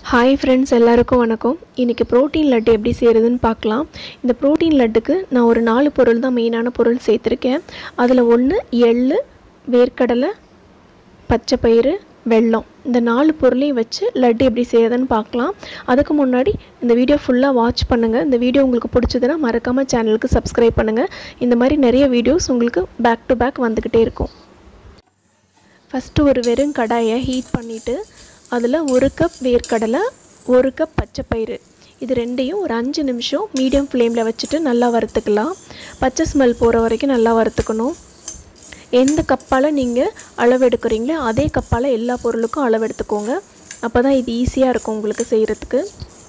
hi friends எல்லாருக்கும் வணக்கம் இன்றைக்கி ப்ரோட்டீன் லட்டு எப்படி செய்கிறதுன்னு பார்க்கலாம் இந்த ப்ரோட்டீன் லட்டுக்கு நான் ஒரு நாலு பொருள் தான் மெயினான பொருள் சேர்த்துருக்கேன் அதில் ஒன்று எள்ளு வேர்க்கடலை பச்சை பயிறு வெல்லம் இந்த நாலு பொருளையும் வச்சு லட்டு எப்படி செய்யறதுன்னு பார்க்கலாம் அதுக்கு முன்னாடி இந்த வீடியோ ஃபுல்லாக வாட்ச் பண்ணுங்கள் இந்த வீடியோ உங்களுக்கு பிடிச்சதுன்னா மறக்காமல் சேனலுக்கு சப்ஸ்கிரைப் பண்ணுங்கள் இந்த மாதிரி நிறைய வீடியோஸ் உங்களுக்கு பேக் டு பேக் வந்துக்கிட்டே இருக்கும் ஃபஸ்ட்டு ஒரு வெறும் கடாயை ஹீட் பண்ணிவிட்டு அதில் ஒரு கப் வேர்க்கடலை ஒரு கப் பச்சைப்பயிறு இது ரெண்டையும் ஒரு அஞ்சு நிமிஷம் மீடியம் ஃப்ளேமில் வச்சுட்டு நல்லா வறுத்துக்கலாம் பச்சை ஸ்மெல் போகிற வரைக்கும் நல்லா வறுத்துக்கணும் எந்த கப்பால் நீங்கள் அளவு எடுக்கிறீங்களோ அதே கப்பால் எல்லா பொருளுக்கும் அளவு எடுத்துக்கோங்க அப்போ தான் இது ஈஸியாக இருக்கும் உங்களுக்கு செய்கிறதுக்கு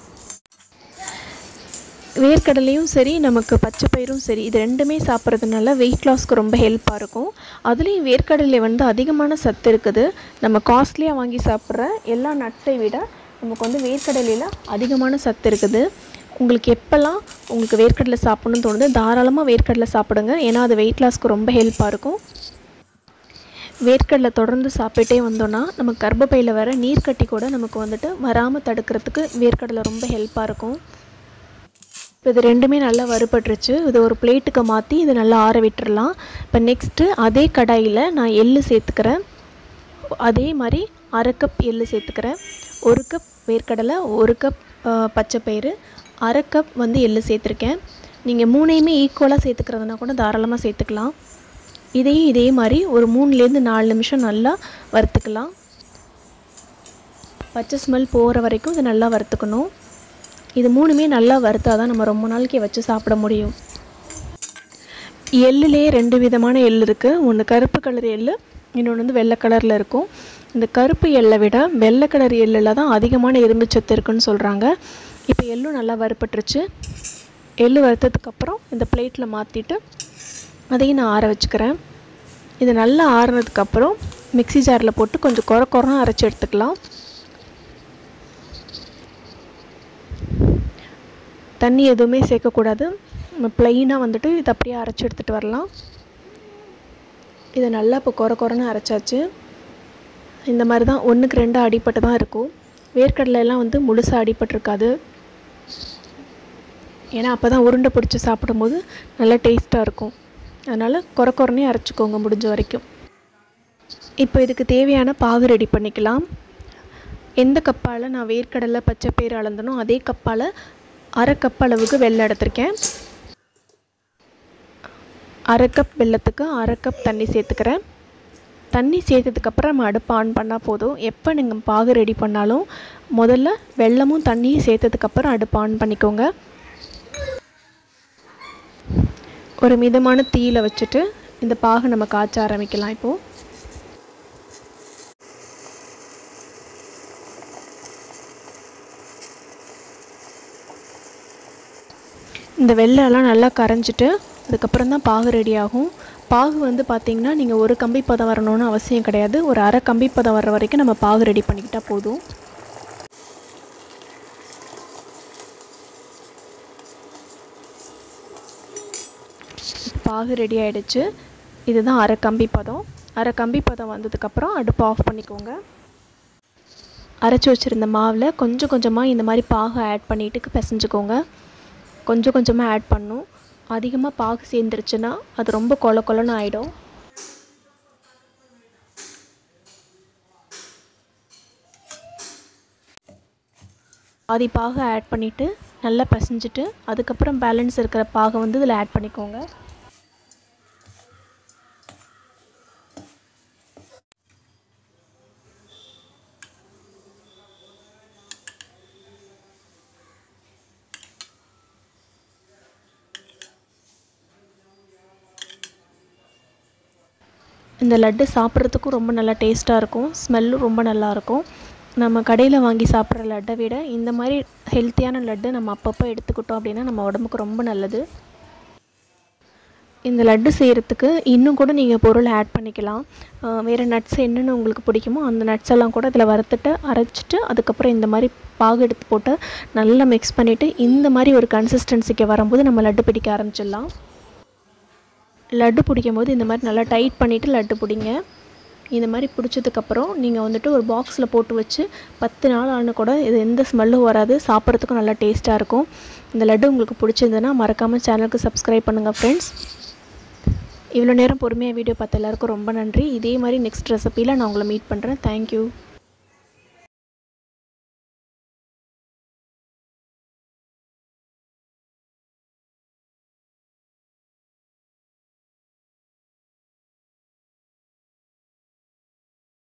வேர்க்கடலையும் சரி நமக்கு பச்சை பயிரும் சரி இது ரெண்டுமே சாப்பிட்றதுனால வெயிட் லாஸ்க்கு ரொம்ப ஹெல்ப்பாக இருக்கும் அதுலேயும் வேர்க்கடலை வந்து அதிகமான சத்து இருக்குது நம்ம காஸ்ட்லியாக வாங்கி சாப்பிட்ற எல்லா நட்ஸை விட நமக்கு வந்து வேர்க்கடலையில் அதிகமான சத்து இருக்குது உங்களுக்கு எப்போல்லாம் உங்களுக்கு வேர்க்கடலை சாப்பிட்ணுன்னு தோணுது தாராளமாக வேர்க்கடலை சாப்பிடுங்க ஏன்னா அது வெயிட் லாஸ்க்கு ரொம்ப ஹெல்ப்பாக இருக்கும் வேர்க்கடலை தொடர்ந்து சாப்பிட்டே வந்தோன்னா நம்ம கர்ப்பப்பையில் வர நீர்க்கட்டி கூட நமக்கு வந்துட்டு வராமல் தடுக்கிறதுக்கு வேர்க்கடலை ரொம்ப ஹெல்ப்பாக இருக்கும் இப்போ இது ரெண்டுமே நல்லா வறுபட்டுருச்சு இது ஒரு பிளேட்டுக்கு மாற்றி இதை நல்லா ஆற விட்டுறலாம் இப்போ நெக்ஸ்ட்டு அதே கடாயில் நான் எள்ளு சேர்த்துக்கிறேன் அதே மாதிரி அரை கப் எள்ளு சேர்த்துக்கிறேன் ஒரு கப் வேர்க்கடலை ஒரு கப் பச்சைப்பயிறு அரை கப் வந்து எள்ளு சேர்த்துருக்கேன் நீங்கள் மூணையுமே ஈக்குவலாக சேர்த்துக்கிறதுனா கூட தாராளமாக சேர்த்துக்கலாம் இதையும் இதே மாதிரி ஒரு மூணுலேருந்து நாலு நிமிஷம் நல்லா வறுத்துக்கலாம் பச்சை ஸ்மெல் போகிற வரைக்கும் இதை நல்லா வறுத்துக்கணும் இது மூணுமே நல்லா வறுத்தா தான் நம்ம ரொம்ப நாளைக்கு வச்சு சாப்பிட முடியும் எள்ளுலேயே ரெண்டு விதமான எள் இருக்குது ஒன்று கருப்பு கலர் எள் இன்னொன்று வந்து வெள்ளை கலரில் இருக்கும் இந்த கருப்பு எள்ளை விட வெள்ளை கலர் எள்ளில் தான் அதிகமான இரும்பு சத்து இருக்குன்னு சொல்கிறாங்க இப்போ எள்ளும் நல்லா வறுப்பட்டுருச்சு எள்ளு வறுத்ததுக்கப்புறம் இந்த பிளேட்டில் மாற்றிட்டு அதையும் நான் ஆற வச்சுக்கிறேன் இது நல்லா ஆறுனதுக்கப்புறம் மிக்சி ஜாரில் போட்டு கொஞ்சம் குறை குறம் அரைச்சி எடுத்துக்கலாம் தண்ணி எதுவுமே சேர்க்கக்கூடாது நம்ம ப்ளைனாக வந்துட்டு இதை அப்படியே அரைச்சி எடுத்துகிட்டு வரலாம் இதை நல்லா இப்போ குறை குறைன்னு அரைச்சாச்சு இந்த மாதிரி தான் ஒன்றுக்கு ரெண்டு அடிப்பட்டு தான் இருக்கும் வேர்க்கடலையெல்லாம் வந்து முழுசாக அடிபட்டிருக்காது ஏன்னா அப்போ தான் உருண்டை பிடிச்சி சாப்பிடும்போது நல்லா டேஸ்ட்டாக இருக்கும் அதனால் குறை குறைனே அரைச்சிக்கோங்க முடிஞ்ச வரைக்கும் இப்போ இதுக்கு தேவையான பாகு ரெடி பண்ணிக்கலாம் எந்த கப்பால் நான் வேர்க்கடலை பச்சை பயிறு அளந்தனோ அதே கப்பால் அரை கப் அளவுக்கு வெள்ளம் எடுத்திருக்கேன் அரை கப் வெள்ளத்துக்கு அரை கப் தண்ணி சேர்த்துக்கிறேன் தண்ணி சேர்த்ததுக்கப்புறம் நம்ம அடுப்பு ஆன் பண்ணால் போதும் எப்போ நீங்கள் பாகு ரெடி பண்ணாலும் முதல்ல வெள்ளமும் தண்ணியும் சேர்த்ததுக்கப்புறம் அடுப்பு ஆன் பண்ணிக்கோங்க ஒரு மிதமான தீயில் வச்சுட்டு இந்த பாகு நம்ம காய்ச்ச ஆரம்பிக்கலாம் இப்போது இந்த வெள்ளெல்லாம் நல்லா கரைஞ்சிட்டு அதுக்கப்புறம் தான் பாகு ரெடி ஆகும் பாகு வந்து பார்த்திங்கன்னா நீங்கள் ஒரு கம்பி பதம் வரணும்னு அவசியம் கிடையாது ஒரு அரை கம்பி பதம் வர்ற வரைக்கும் நம்ம பாகு ரெடி பண்ணிக்கிட்டால் போதும் பாகு ரெடி ஆகிடுச்சு இதுதான் அரை கம்பி பதம் அரை கம்பி பதம் வந்ததுக்கப்புறம் அடுப்பு ஆஃப் பண்ணிக்கோங்க அரைச்சி வச்சுருந்த மாவில் கொஞ்சம் கொஞ்சமாக இந்த மாதிரி பாகு ஆட் பண்ணிவிட்டு பிசைஞ்சுக்கோங்க கொஞ்சம் கொஞ்சமாக ஆட் பண்ணும் அதிகமாக பாகு சேர்ந்துருச்சுன்னா அது ரொம்ப கொல கொலன்னு ஆகிடும் பாதி பாகை ஆட் பண்ணிவிட்டு நல்லா பசைஞ்சிட்டு அதுக்கப்புறம் பேலன்ஸ் இருக்கிற பாகை வந்து இதில் ஆட் பண்ணிக்கோங்க இந்த லட்டு சாப்பிட்றதுக்கும் ரொம்ப நல்லா டேஸ்ட்டாக இருக்கும் ஸ்மெல்லும் ரொம்ப நல்லாயிருக்கும் நம்ம கடையில் வாங்கி சாப்பிட்ற லட்டை விட இந்த மாதிரி ஹெல்த்தியான லட்டு நம்ம அப்பப்போ எடுத்துக்கிட்டோம் அப்படின்னா நம்ம உடம்புக்கு ரொம்ப நல்லது இந்த லட்டு செய்கிறதுக்கு இன்னும் கூட நீங்கள் பொருள் ஆட் பண்ணிக்கலாம் வேறு நட்ஸ் என்னென்ன உங்களுக்கு பிடிக்குமோ அந்த நட்ஸ் எல்லாம் கூட இதில் வறுத்துட்டு அரைச்சிட்டு அதுக்கப்புறம் இந்த மாதிரி பாகு எடுத்து போட்டு நல்லா மிக்ஸ் பண்ணிவிட்டு இந்த மாதிரி ஒரு கன்சிஸ்டன்சிக்கு வரும்போது நம்ம லட்டு பிடிக்க ஆரம்பிச்சிடலாம் லட்டு பிடிக்கும் போது இந்த மாதிரி நல்லா டைட் பண்ணிவிட்டு லட்டு பிடிங்க இந்த மாதிரி பிடிச்சதுக்கப்புறம் நீங்கள் வந்துட்டு ஒரு பாக்ஸில் போட்டு வச்சு பத்து நாள் ஆன கூட இது எந்த ஸ்மெல்லும் வராது சாப்பிட்றதுக்கும் நல்லா டேஸ்ட்டாக இருக்கும் இந்த லட்டு உங்களுக்கு பிடிச்சிருந்ததுன்னா மறக்காமல் சேனலுக்கு சப்ஸ்கிரைப் பண்ணுங்கள் ஃப்ரெண்ட்ஸ் இவ்வளோ நேரம் பொறுமையாக வீடியோ பார்த்த எல்லாருக்கும் ரொம்ப நன்றி இதே மாதிரி நெக்ஸ்ட் ரெசிப்பியில் நான் உங்களை மீட் பண்ணுறேன் தேங்க்யூ